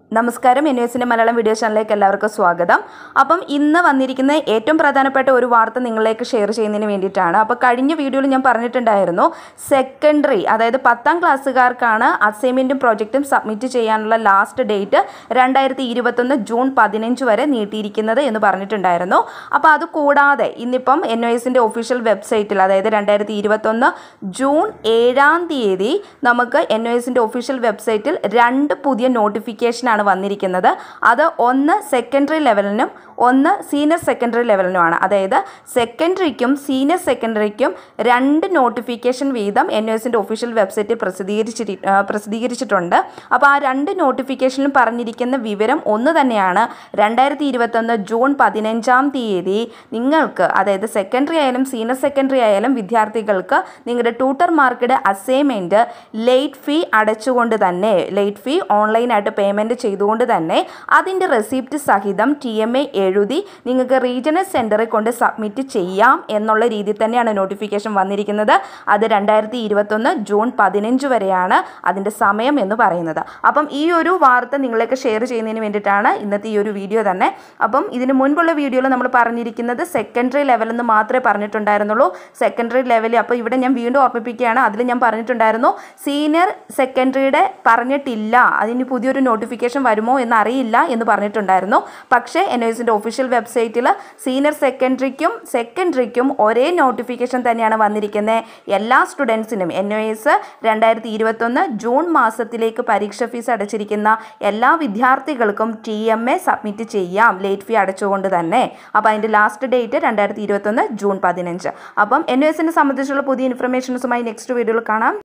നമസ്കാരം എൻ എസിൻ്റെ മലയാളം വീഡിയോ ചാനലിലേക്ക് എല്ലാവർക്കും സ്വാഗതം അപ്പം ഇന്ന് വന്നിരിക്കുന്ന ഏറ്റവും പ്രധാനപ്പെട്ട ഒരു വാർത്ത നിങ്ങളിലേക്ക് ഷെയർ ചെയ്യുന്നതിന് വേണ്ടിയിട്ടാണ് അപ്പോൾ കഴിഞ്ഞ വീഡിയോയിൽ ഞാൻ പറഞ്ഞിട്ടുണ്ടായിരുന്നു സെക്കൻഡറി അതായത് പത്താം ക്ലാസ്സുകാർക്കാണ് അസൈൻമെൻറ്റും പ്രോജക്റ്റും സബ്മിറ്റ് ചെയ്യാനുള്ള ലാസ്റ്റ് ഡേറ്റ് രണ്ടായിരത്തി ഇരുപത്തൊന്ന് ജൂൺ പതിനഞ്ച് വരെ നീട്ടിയിരിക്കുന്നത് എന്ന് പറഞ്ഞിട്ടുണ്ടായിരുന്നു അപ്പോൾ അത് കൂടാതെ ഇന്നിപ്പം എൻ ഒ എസിൻ്റെ ഒഫീഷ്യൽ വെബ്സൈറ്റിൽ അതായത് രണ്ടായിരത്തി ഇരുപത്തൊന്ന് ജൂൺ ഏഴാം തീയതി നമുക്ക് എൻ ഒ എസിൻ്റെ ഒഫീഷ്യൽ വെബ്സൈറ്റിൽ രണ്ട് പുതിയ നോട്ടിഫിക്കേഷനാണ് വന്നിരിക്കുന്നത് അത് ഒന്ന് സെക്കൻഡറി ലെവലിനും ഒന്ന് സീനിയർ സെക്കൻഡറി ലെവലിനുമാണ് അതായത് സെക്കൻഡറിക്കും സീനിയർ സെക്കൻഡറിക്കും രണ്ട് നോട്ടിഫിക്കേഷൻ വീതം എൻ ഒ എസിൻ്റെ ഒഫീഷ്യൽ വെബ്സൈറ്റിൽ പ്രസിദ്ധീകരിച്ചിട്ട് ആ, പ്രസിദ്ധീകരിച്ചിട്ടുണ്ട് അപ്പോൾ ആ രണ്ട് നോട്ടിഫിക്കേഷനിലും പറഞ്ഞിരിക്കുന്ന വിവരം ഒന്ന് തന്നെയാണ് രണ്ടായിരത്തി ഇരുപത്തൊന്ന് ജൂൺ പതിനഞ്ചാം തീയതി നിങ്ങൾക്ക് അതായത് സെക്കൻഡറി ആയാലും സീനിയർ സെക്കൻഡറി ആയാലും വിദ്യാർത്ഥികൾക്ക് നിങ്ങളുടെ ട്യൂട്ടർമാർക്കുടെ അസൈൻമെൻറ്റ് ലേറ്റ് ഫീ അടച്ചുകൊണ്ട് തന്നെ ലേറ്റ് ഫീ ഓൺലൈനായിട്ട് പേയ്മെൻറ്റ് ചെയ്തുകൊണ്ട് തന്നെ അതിൻ്റെ റെസിപ്റ്റ് സഹിതം ടി എം എ എഴുതി നിങ്ങൾക്ക് റീജിയണൽ സെൻറ്ററിൽ കൊണ്ട് സബ്മിറ്റ് ചെയ്യാം എന്നുള്ള രീതിയിൽ തന്നെയാണ് നോട്ടിഫിക്കേഷൻ വന്നിരിക്കുന്നത് അത് രണ്ടായിരത്തി ഇരുപത്തൊന്ന് ജൂൺ പതിനഞ്ച് വരെയാണ് അതിൻ്റെ സമയം എന്ന് പറയുന്നത് അപ്പം ഈ ഒരു വാർത്ത നിങ്ങളിലേക്ക് ഷെയർ ചെയ്യുന്നതിന് വേണ്ടിയിട്ടാണ് ഇന്നത്തെ ഈ ഒരു വീഡിയോ തന്നെ അപ്പം ഇതിന് മുൻപുള്ള വീഡിയോയിൽ നമ്മൾ പറഞ്ഞിരിക്കുന്നത് സെക്കൻഡറി ലെവൽ എന്ന് മാത്രമേ പറഞ്ഞിട്ടുണ്ടായിരുന്നുള്ളൂ സെക്കൻഡറി ലെവലിൽ അപ്പോൾ ഇവിടെ ഞാൻ വീണ്ടും ഓർമ്മിപ്പിക്കുകയാണ് അതിൽ ഞാൻ പറഞ്ഞിട്ടുണ്ടായിരുന്നു സീനിയർ സെക്കൻഡറിയുടെ പറഞ്ഞിട്ടില്ല അതിന് പുതിയൊരു നോട്ടിഫിക്കേഷൻ വരുമോ എന്ന് അറിയില്ല എന്ന് പറഞ്ഞിട്ടുണ്ടായിരുന്നു പക്ഷേ എൻ എസിൻ്റെ ഒഫീഷ്യൽ വെബ്സൈറ്റിൽ സീനിയർ സെക്കൻഡറിക്കും സെക്കൻഡറിക്കും ഒരേ നോട്ടിഫിക്കേഷൻ തന്നെയാണ് വന്നിരിക്കുന്നത് എല്ലാ സ്റ്റുഡൻസിനും എൻ ഒ എസ് രണ്ടായിരത്തി ഇരുപത്തൊന്ന് ജൂൺ മാസത്തിലേക്ക് പരീക്ഷ ഫീസ് അടച്ചിരിക്കുന്ന എല്ലാ വിദ്യാർത്ഥികൾക്കും ടി എം എ സബ്മിറ്റ് ചെയ്യാം ലേറ്റ് ഫീ അടച്ചുകൊണ്ട് തന്നെ അപ്പോൾ അതിൻ്റെ ലാസ്റ്റ് ഡേറ്റ് രണ്ടായിരത്തി ഇരുപത്തൊന്ന് ജൂൺ പതിനഞ്ച് അപ്പം എൻ ഒ എസിനെ സംബന്ധിച്ചുള്ള പുതിയ ഇൻഫർമേഷൻസുമായി നെക്സ്റ്റ് വീഡിയോയിൽ കാണാം